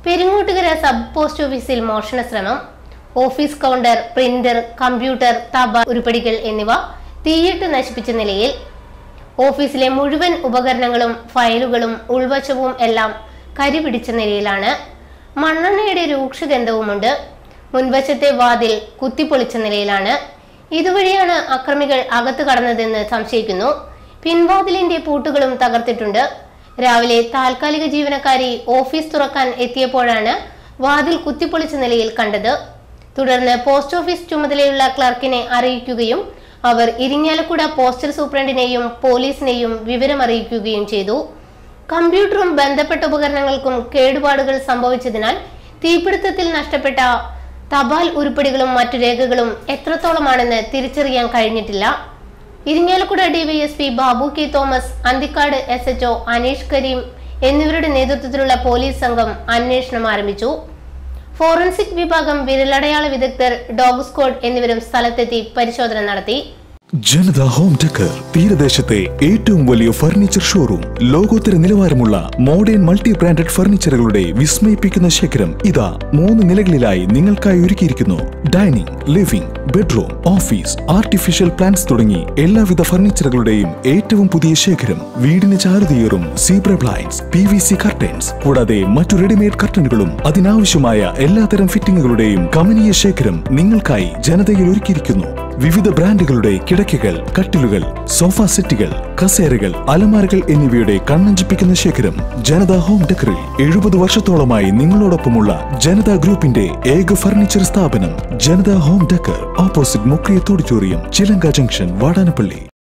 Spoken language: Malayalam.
പെരിങ്ങോട്ടുകര സബ് പോസ്റ്റ് ഓഫീസിൽ മോഷണ ശ്രമം ഓഫീസ് കൗണ്ടർ പ്രിന്റർ കമ്പ്യൂട്ടർ തപാൽ ഉരുപ്പടികൾ എന്നിവ തീയിട്ട് നശിപ്പിച്ച നിലയിൽ ഓഫീസിലെ മുഴുവൻ ഉപകരണങ്ങളും ഫയലുകളും ഉൾവശവും എല്ലാം കരിപിടിച്ച നിലയിലാണ് മണ്ണെണ്ണയുടെ രൂക്ഷഗന്ധവുമുണ്ട് മുൻവശത്തെ വാതിൽ കുത്തിപ്പൊളിച്ച നിലയിലാണ് ഇതുവഴിയാണ് അക്രമികൾ അകത്ത് കടന്നതെന്ന് സംശയിക്കുന്നു പിൻവാതിലിന്റെ പൂട്ടുകളും തകർത്തിട്ടുണ്ട് രാവിലെ താൽക്കാലിക ജീവനക്കാരി ഓഫീസ് തുറക്കാൻ എത്തിയപ്പോഴാണ് വാതിൽ കുത്തിപ്പൊളിച്ച നിലയിൽ കണ്ടത് തുടർന്ന് പോസ്റ്റ് ഓഫീസ് ചുമതലയുള്ള ക്ലർക്കിനെ അറിയിക്കുകയും അവർ ഇരിങ്ങാലക്കുട പോസ്റ്റൽ സൂപ്രണ്ടിനെയും പോലീസിനെയും വിവരം അറിയിക്കുകയും ചെയ്തു കമ്പ്യൂട്ടറും ബന്ധപ്പെട്ട ഉപകരണങ്ങൾക്കും കേടുപാടുകൾ സംഭവിച്ചതിനാൽ തീപിടുത്തത്തിൽ നഷ്ടപ്പെട്ട തപാൽ ഉരുപ്പടികളും മറ്റു രേഖകളും എത്രത്തോളമാണെന്ന് തിരിച്ചറിയാൻ കഴിഞ്ഞിട്ടില്ല Irinjalakuda DySP Babu K Thomas Anthikad S HO Aneesh Kareem എന്നിവരുടെ നേതൃത്വത്തിലുള്ള പോലീസ് സംഘം അന്വേഷണം ആരംഭിച്ചു ഫോറൻസിക് വിഭാഗം വിരലടയാള വിദഗ്ധർ ഡോഗ് സ്ക്വാഡ് എന്നിവരും സ്ഥലത്തെത്തി പരിശോധന നടത്തി ജനത ഹോം ടെക്കർ തീരദേശത്തെ ഏറ്റവും വലിയ ഫർണിച്ചർ ഷോറൂം ലോകോത്തര നിലവാരമുള്ള മോഡേൺ മൾട്ടി ബ്രാൻഡഡ് ഫർണിച്ചറുകളുടെ വിസ്മയിപ്പിക്കുന്ന ശേഖരം ഇതാ മൂന്ന് നിലകളിലായി നിങ്ങൾക്കായി ഒരുക്കിയിരിക്കുന്നു dining living bedroom office artificial plants തുടങ്ങി എല്ലാവിധ ഫർണിച്ചറുകളുടെയും ഏറ്റവും പുതിയ ശേഖരം വീടിന് ചാരുതയേറും zebra blinds P V C curtains കൂടാതെ മറ്റു റെഡിമെയ്ഡ് കർട്ടനുകളും അതിനാവശ്യമായ എല്ലാത്തരം ഫിറ്റിംഗുകളുടെയും കമനീയ ശേഖരം നിങ്ങൾക്കായി ജനതയിൽ ഒരുക്കിയിരിക്കുന്നു വിവിധ ബ്രാൻഡുകളുടെ കിടക്കകൾ കട്ടിലുകൾ സോഫ സെറ്റുകൾ കസേരകൾ അലമാരകൾ എന്നിവയുടെ കണ്ണഞ്ചിപ്പിക്കുന്ന ശേഖരം ജനത ഹോം ഡെക്കറിൽ എഴുപത് വർഷത്തോളമായി നിങ്ങളോടൊപ്പമുള്ള ജനത ഗ്രൂപ്പിന്റെ ഏക ഫർണിച്ചർ സ്ഥാപനം Janatha home decor opposite Mukriyath auditorium Chilanka junction Vadanappally